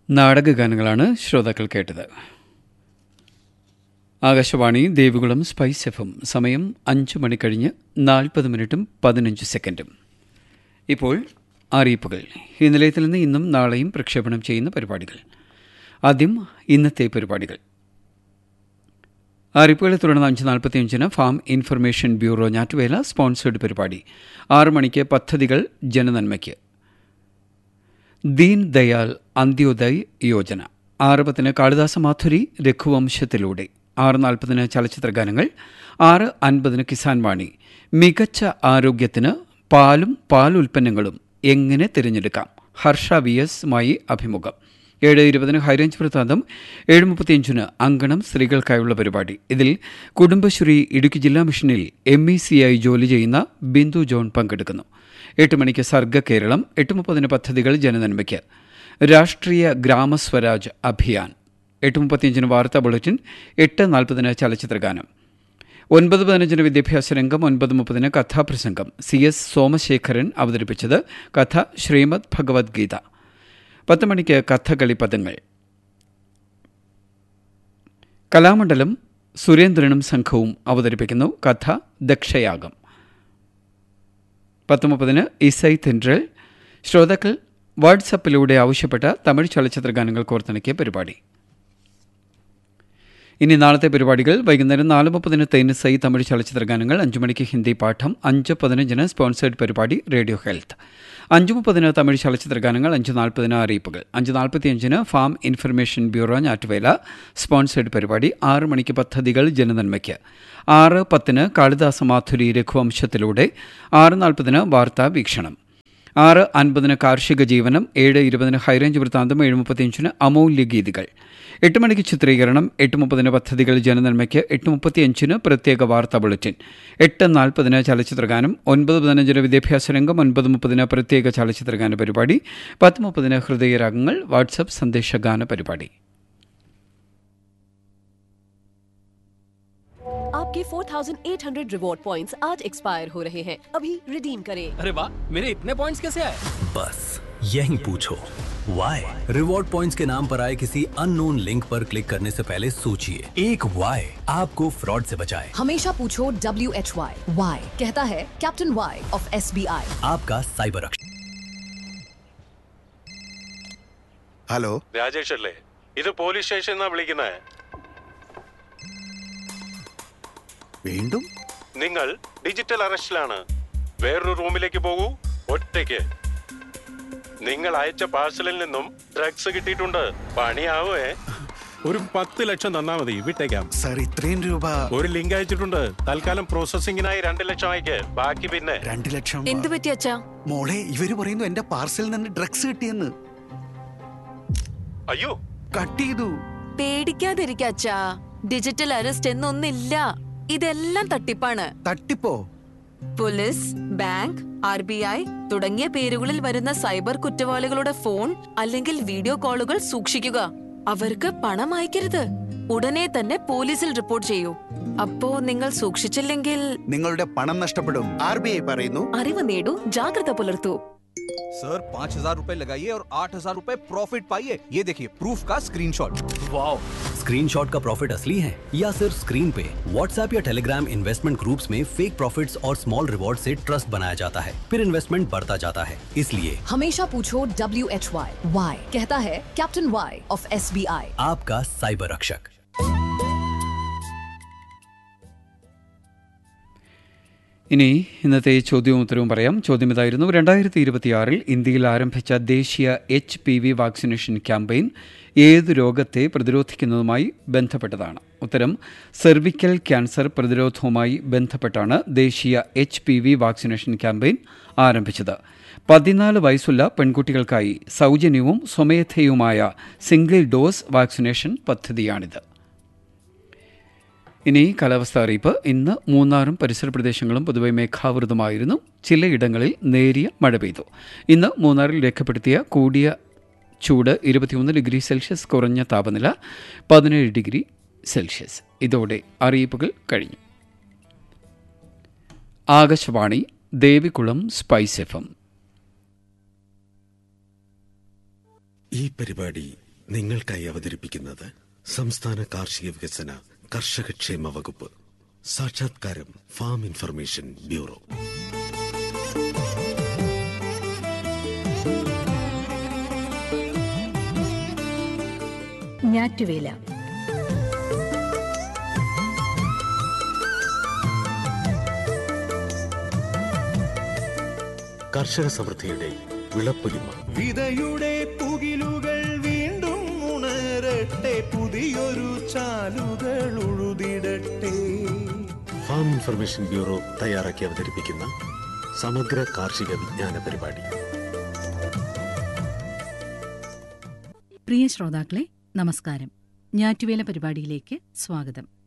നാടകഗാനങ്ങളാണ് ശ്രോതാക്കൾ കേട്ടത് ആകാശവാണി ദേവികുളം സ്പൈസ് എഫും സമയം അഞ്ച് മണി കഴിഞ്ഞ് നാൽപ്പത് മിനിറ്റും പതിനഞ്ച് സെക്കൻഡും ഇപ്പോൾ അറിയിപ്പുകൾ ഈ നിലയത്തിൽ നിന്ന് ഇന്നും നാളെയും പ്രക്ഷേപണം ചെയ്യുന്ന പരിപാടികൾ ആദ്യം ഇന്നത്തെ പരിപാടികൾ അറിയിപ്പുകളെ തുടർന്ന് അഞ്ച് നാൽപ്പത്തിയഞ്ചിന് ഫാം ഇൻഫർമേഷൻ ബ്യൂറോ ഞാറ്റുവേല സ്പോൺസേഡ് പരിപാടി ആറു മണിക്ക് പദ്ധതികൾ ജനനന്മയ്ക്ക് ദീൻ ദയാൽ അന്ത്യോദയ് യോജന ആറ് പത്തിന് കാളിദാസ മാധുരി രഘുവംശത്തിലൂടെ ആറ് നാൽപ്പതിന് ചലച്ചിത്ര ഗാനങ്ങൾ ആറ് അൻപതിന് കിസാൻ വാണി മികച്ച ആരോഗ്യത്തിന് പാലും പാലുൽപ്പന്നങ്ങളും എങ്ങനെ തിരഞ്ഞെടുക്കാം ഹർഷ വി എസുമായി അഭിമുഖം ഏഴ് ഇരുപതിന് ഹൈറേഞ്ച് വൃത്താന്തം ഏഴ് മുപ്പത്തിയഞ്ചിന് അങ്കണം സ്ത്രീകൾക്കായുള്ള പരിപാടി ഇതിൽ കുടുംബശ്രീ ഇടുക്കി ജില്ലാ മിഷനിൽ എം ഇ സിയായി ജോലി ചെയ്യുന്ന ബിന്ദു ജോൺ പങ്കെടുക്കുന്നു എട്ട് മണിക്ക് സർഗ കേരളം എട്ട് മുപ്പതിന് പദ്ധതികൾ ജനനന്മയ്ക്ക് രാഷ്ട്രീയ ഗ്രാമസ്വരാജ് അഭിയാൻ എട്ട് മുപ്പത്തിയഞ്ചിന് വാർത്താ ബുള്ളറ്റിൻ എട്ട് നാൽപ്പതിന് ചലച്ചിത്രഗാനം ഒൻപത് പതിനഞ്ചിന് വിദ്യാഭ്യാസ രംഗം ഒൻപത് മുപ്പതിന് കഥാപ്രസംഗം സി എസ് സോമശേഖരൻ അവതരിപ്പിച്ചത് കഥ ശ്രീമദ് ഭഗവത്ഗീത പത്ത് മണിക്ക് കഥകളി പദങ്ങൾ കലാമണ്ഡലം സുരേന്ദ്രനും സംഘവും അവതരിപ്പിക്കുന്നു കഥ ദക്ഷയാഗം പത്ത് മുപ്പതിന് ഇസൈ തെൻട്രൽ ശ്രോതാക്കൾ വാട്സപ്പിലൂടെ ആവശ്യപ്പെട്ട തമിഴ് ചലച്ചിത്ര ഗാനങ്ങൾ കോർത്തിണക്കിയ പരിപാടി ഇനി നാളത്തെ പരിപാടികൾ വൈകുന്നേരം നാല് മുപ്പതിന് തേനിസൈ തമിഴ് ചലച്ചിത്ര ഗാനങ്ങൾ അഞ്ചു മണിക്ക് ഹിന്ദി പാഠം അഞ്ച് പതിനഞ്ചിന് സ്പോൺസേഡ് പരിപാടി റേഡിയോ ഹെൽത്ത് അഞ്ചു മുപ്പതിന് തമിഴ് ചലച്ചിത്ര ഗാനങ്ങൾ അഞ്ച് നാൽപ്പതിന് അറിയിപ്പുകൾ അഞ്ച് നാൽപ്പത്തിയഞ്ചിന് ഫാം ഇൻഫർമേഷൻ ബ്യൂറോ ഞാറ്റുവേല സ്പോൺസേഡ് പരിപാടി ആറ് മണിക്ക് പദ്ധതികൾ ജനനന്മയ്ക്ക് ആറ് പത്തിന് കാളിദാസ മാധുരി രഘുവംശത്തിലൂടെ ആറ് നാൽപ്പതിന് വാർത്താ വീക്ഷണം ആറ് അൻപതിന് കാർഷിക ജീവനം ഏഴ് ഇരുപതിന് ഹൈറേഞ്ച് വൃത്താന്തം ഏഴ് മുപ്പത്തിയഞ്ചിന് അമൂല്യ ഗീതികൾ എട്ട് മണിക്ക് ചിത്രീകരണം എട്ട് മുപ്പതിന് പദ്ധതികൾ ജനനന്മയ്ക്ക് എട്ട് മുപ്പത്തിയഞ്ചിന് പ്രത്യേക വാർത്താ ബുള്ളറ്റിൻ എട്ട് നാൽപ്പതിന് ചലച്ചിത്രഗാനം ഒൻപത് പതിനഞ്ചിന് വിദ്യാഭ്യാസ രംഗം ഒൻപത് മുപ്പതിന് പ്രത്യേക ചലച്ചിത്രഗാന പരിപാടി പത്ത് മുപ്പതിന് ഹൃദയരാഗങ്ങൾ വാട്സപ്പ് സന്ദേശഗാന പരിപാടി आपके 4,800 रिवॉर्ड पॉइंट्स आज एक्सपायर हो रहे हैं अभी रिडीम करें अरे वाह मेरे इतने पॉइंट्स कैसे आए बस यही पूछो वाई रिवॉर्ड पॉइंट्स के नाम पर आए किसी अननोन लिंक पर क्लिक करने से पहले सोचिए एक वाई आपको फ्रॉड से बचाए हमेशा पूछो डब्ल्यू एच वाई वाई कहता है captain Y of S B I आपका साइबर रक्षक ഹലോ രാജേഷ് അല്ലേ ഇത് പോലീസ് സ്റ്റേഷൻ എന്നാ വിളിക്കുന്നത് വീണ്ടും നിങ്ങൾ ഡിജിറ്റൽ അറസ്റ്റിലാണ് വേറൊരു റൂമിലേക്ക് പോകൂ ഒറ്റയ്ക്ക് നിങ്ങൾ അയച്ച പാഴ്സലിൽ നിന്നും ഡ്രഗ്സ് കിട്ടിയിട്ടുണ്ട് പണിയാവേ ഒരു പത്ത് ലക്ഷം തന്നാ മതി വിട്ടേക്കാം സാർ ഇത്രയും രൂപ ഒരു ലിങ്ക് അയച്ചിട്ടുണ്ട് തൽക്കാലം പ്രോസസിംഗിനായി രണ്ട് ലക്ഷം അയക്ക് ബാക്കി പിന്നെ രണ്ടു ലക്ഷം എന്ത് പറ്റി അച്ഛാ മോളെ ഇവര് പറയുന്നു എന്റെ പാർസലിൽ നിന്ന് ഡ്രഗ്സ് കിട്ടിയെന്ന് അയ്യോ കട്ട് ചെയ്തു പേടിക്കാതിരിക്ക അച്ഛാ ഡിജിറ്റൽ അറസ്റ്റ് എന്നൊന്നില്ല ഇതെല്ലാം തട്ടിപ്പാണ് തട്ടിപ്പോ police bank R B I തുടങ്ങിയ പേരുകളിൽ വരുന്ന സൈബർ കുറ്റവാളികളുടെ ഫോൺ അല്ലെങ്കിൽ വീഡിയോ കോളുകൾ സൂക്ഷിക്കുക അവർക്ക് പണം അയക്കരുത് ഉടനെ തന്നെ പോലീസിൽ റിപ്പോർട്ട് ചെയ്യൂ അപ്പോ നിങ്ങൾ സൂക്ഷിച്ചില്ലെങ്കിൽ നിങ്ങളുടെ പണം നഷ്ടപ്പെടും ആർ ബി ഐ പറയുന്നു അറിവ് നേടൂ ജാഗ്രത പുലർത്തൂ सर पाँच हजार रूपए लगाइए और आठ हजार रूपए प्रॉफिट पाइए ये देखिए प्रूफ का स्क्रीनशॉट वाओ स्क्रीनशॉट का प्रॉफिट असली है या सिर्फ स्क्रीन पे व्हाट्सएप या टेलीग्राम इन्वेस्टमेंट ग्रुप्स में फेक प्रॉफिट्स और स्मॉल रिवॉर्ड से ट्रस्ट बनाया जाता है फिर इन्वेस्टमेंट बढ़ता जाता है इसलिए हमेशा पूछो डब्ल्यू एच वाई वाई कहता है captain Y of S B I आपका साइबर रक्षक ഇനി ഇന്നത്തെ ചോദ്യവും ഉത്തരവും പറയാം ചോദ്യം ഇതായിരുന്നു രണ്ടായിരത്തി ഇരുപത്തിയാറിൽ ഇന്ത്യയിൽ ആരംഭിച്ച ദേശീയ H P V vaccination campaign ഏതു രോഗത്തെ പ്രതിരോധിക്കുന്നതുമായി ബന്ധപ്പെട്ടതാണ് ഉത്തരം സെർവിക്കൽ ക്യാൻസർ പ്രതിരോധവുമായി ബന്ധപ്പെട്ടാണ് ദേശീയ H P V vaccination campaign ആരംഭിച്ചത് പതിനാല് വയസ്സുള്ള പെൺകുട്ടികൾക്കായി സൗജന്യവും സ്വമേധയുമായ സിംഗിൾ ഡോസ് വാക്സിനേഷൻ പദ്ധതിയാണിത് ഇനി കാലാവസ്ഥ അറിയിപ്പ് ഇന്ന് മൂന്നാറും പരിസര പ്രദേശങ്ങളും പൊതുവെ മേഘാവൃതമായിരുന്നു ചിലയിടങ്ങളിൽ നേരിയ മഴ പെയ്തു ഇന്ന് മൂന്നാറിൽ രേഖപ്പെടുത്തിയ കൂടിയ ചൂട് ഇരുപത്തിയൊന്ന് ഡിഗ്രി സെൽഷ്യസ് കുറഞ്ഞ താപനില പതിനേഴ് ഡിഗ്രി സെൽഷ്യസ് ഇതോടെ അറിയിപ്പുകൾ കഴിഞ്ഞു Akashvani Devikulam spice F M ഈ പരിപാടി നിങ്ങൾക്കായി അവതരിപ്പിക്കുന്നത് സംസ്ഥാന കാർഷിക വികസന കർഷകക്ഷേമ വകുപ്പ് സാക്ഷാത്കാരം ഫാം ഇൻഫർമേഷൻ ബ്യൂറോ ഞാറ്റുവേല കർഷക സമൃദ്ധിയുടെ വിളപ്പൊലിമ വിതയുടെ പുകിലുകൾ വീണ്ടും ഉണരട്ടെ പുതിയൊരു ചാലുകൾ ഉഴുതിടട്ടെ ഫാം ഇൻഫർമേഷൻ ബ്യൂറോ തയ്യാറാക്കി അവതരിപ്പിക്കുന്ന സമഗ്ര കാർഷിക വിജ്ഞാന പരിപാടി പ്രിയ ശ്രോതാക്കളെ നമസ്കാരം ഞാറ്റുവേല പരിപാടിയിലേക്ക് സ്വാഗതം